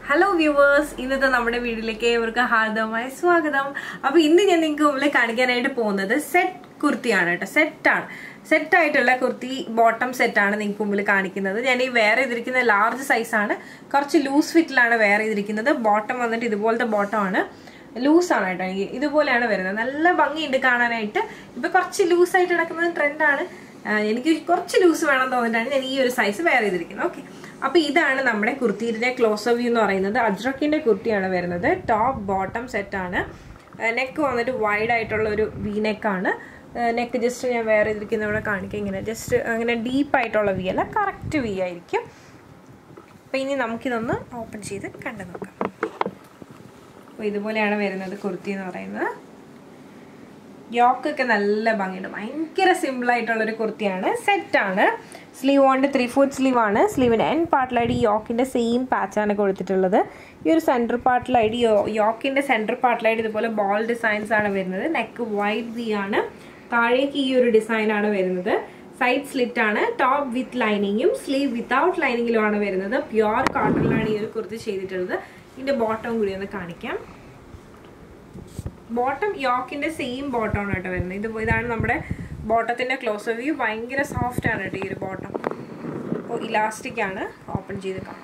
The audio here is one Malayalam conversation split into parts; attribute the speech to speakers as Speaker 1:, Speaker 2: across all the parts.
Speaker 1: ഹലോ വ്യൂവേഴ്സ് ഇന്നത്തെ നമ്മുടെ വീഡിയോയിലേക്ക് ഏവർക്ക് ഹാർദവമായ സ്വാഗതം അപ്പൊ ഇന്ന് ഞാൻ നിങ്ങൾക്ക് മുമ്പിൽ കാണിക്കാനായിട്ട് പോകുന്നത് സെറ്റ് കുർത്തിയാണ് കേട്ടോ സെറ്റാണ് സെറ്റ് ആയിട്ടുള്ള കുർത്തി ബോട്ടം സെറ്റാണ് നിങ്ങൾക്ക് മുമ്പിൽ കാണിക്കുന്നത് ഞാൻ ഈ വെയർ ചെയ്തിരിക്കുന്ന ലാർജ് സൈസാണ് കുറച്ച് ലൂസ് ഫിറ്റിലാണ് വെയർ ചെയ്തിരിക്കുന്നത് ബോട്ടം വന്നിട്ട് ഇതുപോലത്തെ ബോട്ടമാണ് ലൂസാണ് കേട്ടോ എനിക്ക് ഇതുപോലെയാണ് വരുന്നത് നല്ല ഭംഗിയുണ്ട് കാണാനായിട്ട് ഇപ്പൊ കുറച്ച് ലൂസായിട്ട് കിടക്കുന്നത് ട്രെൻഡാണ് എനിക്ക് കുറച്ച് ലൂസ് വേണം തോന്നിയിട്ടാണ് ഞാൻ ഈ ഒരു സൈസ് വെയർ ചെയ്തിരിക്കുന്നത് ഓക്കെ അപ്പൊ ഇതാണ് നമ്മുടെ കുർത്തിയുടെ ക്ലോസ് വ്യൂ എന്ന് പറയുന്നത് അജ്രക്കിന്റെ കുർത്തിയാണ് വരുന്നത് ടോപ്പ് ബോട്ടം സെറ്റ് ആണ് നെക്ക് വന്നിട്ട് വൈഡ് ആയിട്ടുള്ള ഒരു വി നെക്കാണ് നെക്ക് ജസ്റ്റ് ഞാൻ വേറെ ചെയ്തിരിക്കുന്ന ഇവിടെ കാണിക്കാം ഇങ്ങനെ ജസ്റ്റ് അങ്ങനെ ഡീപ്പ് ആയിട്ടുള്ള വി അല്ല കറക്റ്റ് വി ആയിരിക്കും അപ്പം ഇനി നമുക്കിതൊന്ന് ഓപ്പൺ ചെയ്ത് കണ്ടു നോക്കാം അപ്പോൾ ഇതുപോലെയാണ് വരുന്നത് കുർത്തി എന്ന് പറയുന്നത് യോക്കൊക്കെ നല്ല ഭംഗിയുണ്ട് ഭയങ്കര സിമ്പിൾ ആയിട്ടുള്ളൊരു കുർത്തിയാണ് സെറ്റാണ് സ്ലീവ് കൊണ്ട് ത്രീ ഫോർത്ത് സ്ലീവ് ആണ് സ്ലീവിൻ്റെ എൻ പാർട്ടിലായിട്ട് യോക്കിൻ്റെ സെയിം പാച്ചാണ് കൊടുത്തിട്ടുള്ളത് ഈ ഒരു സെൻറ്റർ പാർട്ടിലായിട്ട് യോക്കിൻ്റെ സെൻറ്റർ പാർട്ടിലായിട്ട് ഇതുപോലെ ബോൾ ഡിസൈൻസ് ആണ് വരുന്നത് നെക്ക് വൈറ്റ് വി ആണ് താഴേക്ക് ഈ ഒരു ഡിസൈൻ ആണ് വരുന്നത് സൈഡ് സ്ലിറ്റ് ആണ് ടോപ്പ് വിത്ത് ലൈനിങ്ങും സ്ലീവ് വിത്തൗട്ട് ലൈനിങ്ങിലുമാണ് വരുന്നത് പ്യുവർ കോട്ടണിലാണ് ഈ ഒരു കുർത്തി ചെയ്തിട്ടുള്ളത് ഇതിൻ്റെ ബോട്ടം കൂടി ഒന്ന് കാണിക്കാം ബോട്ടം യോക്കിന്റെ സെയിം ബോട്ടം ആണ് കേട്ടോ വരുന്നത് ഇത് ഇതാണ് നമ്മുടെ ബോട്ടത്തിന്റെ ക്ലോസ് വ്യൂ ഭയങ്കര സോഫ്റ്റ് ആണ് കേട്ടോ ഈ ഒരു ബോട്ടം അപ്പോൾ ഇലാസ്റ്റിക് ആണ് ഓപ്പൺ ചെയ്ത് കാണാം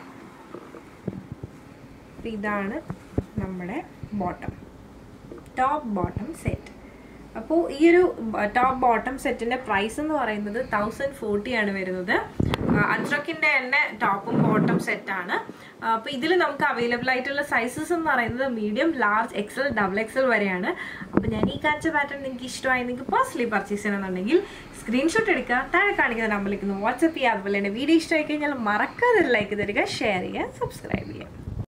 Speaker 1: അപ്പോൾ ഇതാണ് നമ്മുടെ ബോട്ടം ടോപ്പ് ബോട്ടം സെറ്റ് അപ്പോൾ ഈ ഒരു ടോപ്പ് ബോട്ടം സെറ്റിന്റെ പ്രൈസ് എന്ന് പറയുന്നത് തൗസൻഡ് ഫോർട്ടി ആണ് വരുന്നത് അജ്രക്കിന്റെ തന്നെ ടോപ്പും ബോട്ടം സെറ്റാണ് അപ്പോൾ ഇതിൽ നമുക്ക് അവൈലബിൾ ആയിട്ടുള്ള സൈസസ് എന്ന് പറയുന്നത് medium large XL double XL വരെയാണ് അപ്പോൾ ഞാൻ ഈ കാണിച്ച പാറ്റേൺ നിങ്ങൾക്ക് ഇഷ്ടമായി നിങ്ങൾക്ക് പേഴ്സണലി പർച്ചേസ് ചെയ്യണമെന്നുണ്ടെങ്കിൽ സ്ക്രീൻഷോട്ട് എടുക്കുക താഴെ കാണിക്കുന്ന നമ്പറിലേക്ക് ഒന്ന് വാട്സപ്പ് ചെയ്യുക അതുപോലെ തന്നെ വീഡിയോ ഇഷ്ടമായി കഴിഞ്ഞാൽ മറക്കാതെ ലൈക്ക് തരിക ഷെയർ ചെയ്യുക സബ്സ്ക്രൈബ് ചെയ്യുക